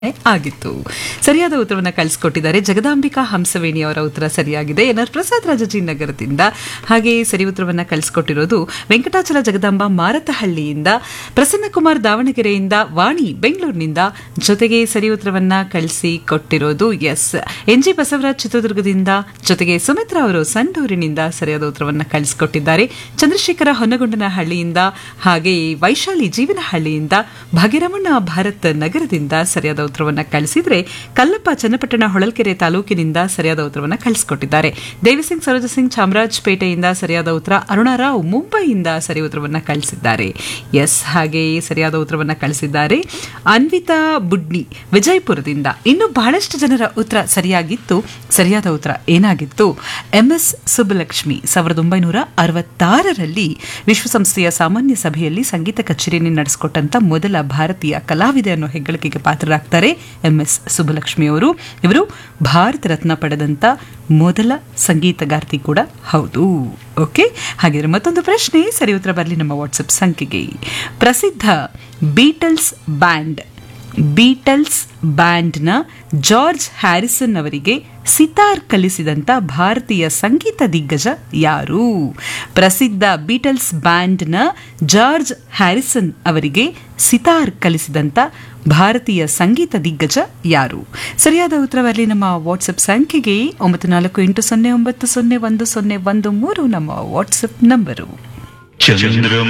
ಆಗಿತ್ತು ಸರಿಯಾದ ಉತ್ತರವನ್ನು ಕಳಿಸ್ಕೊಟ್ಟಿದ್ದಾರೆ ಜಗದಾಂಬಿಕಾ ಹಂಸವೇಣಿ ಅವರ ಉತ್ತರ ಸರಿಯಾಗಿದೆ ಎನ್ ಆರ್ ಪ್ರಸಾದ್ ರಾಜಾಜಿ ನಗರದಿಂದ ಹಾಗೆ ಸರಿ ಉತ್ತರವನ್ನು ಕಳಿಸ್ಕೊಟ್ಟಿರೋದು ವೆಂಕಟಾಚಲ ಜಗದಾಂಬ ಮಾರತಹಳ್ಳಿಯಿಂದ ಪ್ರಸನ್ನಕುಮಾರ್ ದಾವಣಗೆರೆಯಿಂದ ವಾಣಿ ಬೆಂಗಳೂರಿನಿಂದ ಜೊತೆಗೆ ಸರಿ ಉತ್ತರವನ್ನ ಕಳಿಸಿ ಕೊಟ್ಟಿರೋದು ಎಸ್ ಎನ್ ಜಿ ಬಸವರಾಜ್ ಚಿತ್ರದುರ್ಗದಿಂದ ಜೊತೆಗೆ ಸುಮಿತ್ರಾ ಅವರು ಸಂಡೂರಿನಿಂದ ಸರಿಯಾದ ಉತ್ತರವನ್ನು ಕಳಿಸಿಕೊಟ್ಟಿದ್ದಾರೆ ಚಂದ್ರಶೇಖರ ಹೊನ್ನಗೊಂಡನಹಳ್ಳಿಯಿಂದ ಹಾಗೆ ವೈಶಾಲಿ ಜೀವನಹಳ್ಳಿಯಿಂದ ಭಾಗ್ಯರಮಣ್ಣ ಭಾರತ್ ನಗರದಿಂದ ಸರಿಯಾದ ಉತ್ತರವನ್ನು ಕಳಿಸಿದ್ರೆ ಕಲ್ಲಪ್ಪ ಚನ್ನಪಟ್ಟಣ ಹೊಳಲ್ಕೆರೆ ತಾಲೂಕಿನಿಂದ ಸರಿಯಾದ ಉತ್ತರವನ್ನು ಕಳಿಸಿಕೊಟ್ಟಿದ್ದಾರೆ ದೇವಿಸಿಂಗ್ ಸರೋಜ ಸಿಂಗ್ ಚಾಮರಾಜಪೇಟೆಯಿಂದ ಸರಿಯಾದ ಉತ್ತರ ಅರುಣಾರಾವ್ ಮುಂಬೈಯಿಂದ ಸರಿ ಉತ್ತರವನ್ನು ಕಳಿಸಿದ್ದಾರೆ ಎಸ್ ಹಾಗೆ ಸರಿಯಾದ ಉತ್ತರವನ್ನು ಕಳಿಸಿದ್ದಾರೆ ಅನ್ವಿತಾ ಬುಡ್ನಿ ವಿಜಯಪುರದಿಂದ ಇನ್ನು ಬಹಳಷ್ಟು ಜನರ ಉತ್ತರ ಸರಿಯಾಗಿತ್ತು ಸರಿಯಾದ ಉತ್ತರ ಏನಾಗಿತ್ತು ಎಂಎಸ್ ಸುಬ್ಬಲಕ್ಷ್ಮಿ ಸಾವಿರದ ಒಂಬೈನೂರ ಅರವತ್ತಾರರಲ್ಲಿ ವಿಶ್ವಸಂಸ್ಥೆಯ ಸಾಮಾನ್ಯ ಸಭೆಯಲ್ಲಿ ಸಂಗೀತ ಕಚೇರಿಯನ್ನು ನಡೆಸಿಕೊಟ್ಟಂತ ಮೊದಲ ಭಾರತೀಯ ಕಲಾವಿದೆ ಅನ್ನೋ ಹೆಗ್ಗಳಿಕೆಗೆ ಪಾತ್ರರಾಗ್ತಾರೆ ಎಂಎಸ್ ಸುಬ್ಬಲಕ್ಷ್ಮಿ ಅವರು ಇವರು ಭಾರತ ರತ್ನ ಪಡೆದಂತ ಮೊದಲ ಸಂಗೀತಗಾರ್ತಿ ಕೂಡ ಹೌದು ಓಕೆ ಹಾಗಿದ್ರೆ ಮತ್ತೊಂದು ಪ್ರಶ್ನೆ ಸರಿ ಉತ್ತರ ಬರಲಿ ನಮ್ಮ ವಾಟ್ಸಪ್ ಸಂಖ್ಯೆಗೆ ಪ್ರಸಿದ್ಧ ಬೀಟಲ್ಸ್ ಬ್ಯಾಂಡ್ ಬೀಟಲ್ಸ್ ಬ್ಯಾಂಡ್ನ ಜಾರ್ಜ್ ಹ್ಯಾರಿಸನ್ ಅವರಿಗೆ ಸಿತಾರ್ ಕಲಿಸಿದಂತ ಭಾರತೀಯ ಸಂಗೀತ ದಿಗ್ಗಜ ಯಾರು ಪ್ರಸಿದ್ಧ ಬೀಟಲ್ಸ್ ಬ್ಯಾಂಡ್ನ ಜಾರ್ಜ್ ಹ್ಯಾರಿಸನ್ ಅವರಿಗೆ ಸಿತಾರ್ ಕಲಿಸಿದಂತ ಭಾರತೀಯ ಸಂಗೀತ ದಿಗ್ಗಜ ಯಾರು ಸರಿಯಾದ ಉತ್ತರವಲ್ಲಿ ನಮ್ಮ ವಾಟ್ಸಪ್ ಸಂಖ್ಯೆಗೆ ಒಂಬತ್ತು ನಾಲ್ಕು ಎಂಟು ಸೊನ್ನೆ ಒಂಬತ್ತು ಸೊನ್ನೆ ಒಂದು ಸೊನ್ನೆ ಒಂದು ಮೂರು ನಮ್ಮ ವಾಟ್ಸಪ್ ನಂಬರು ಚಂದ್ರಮ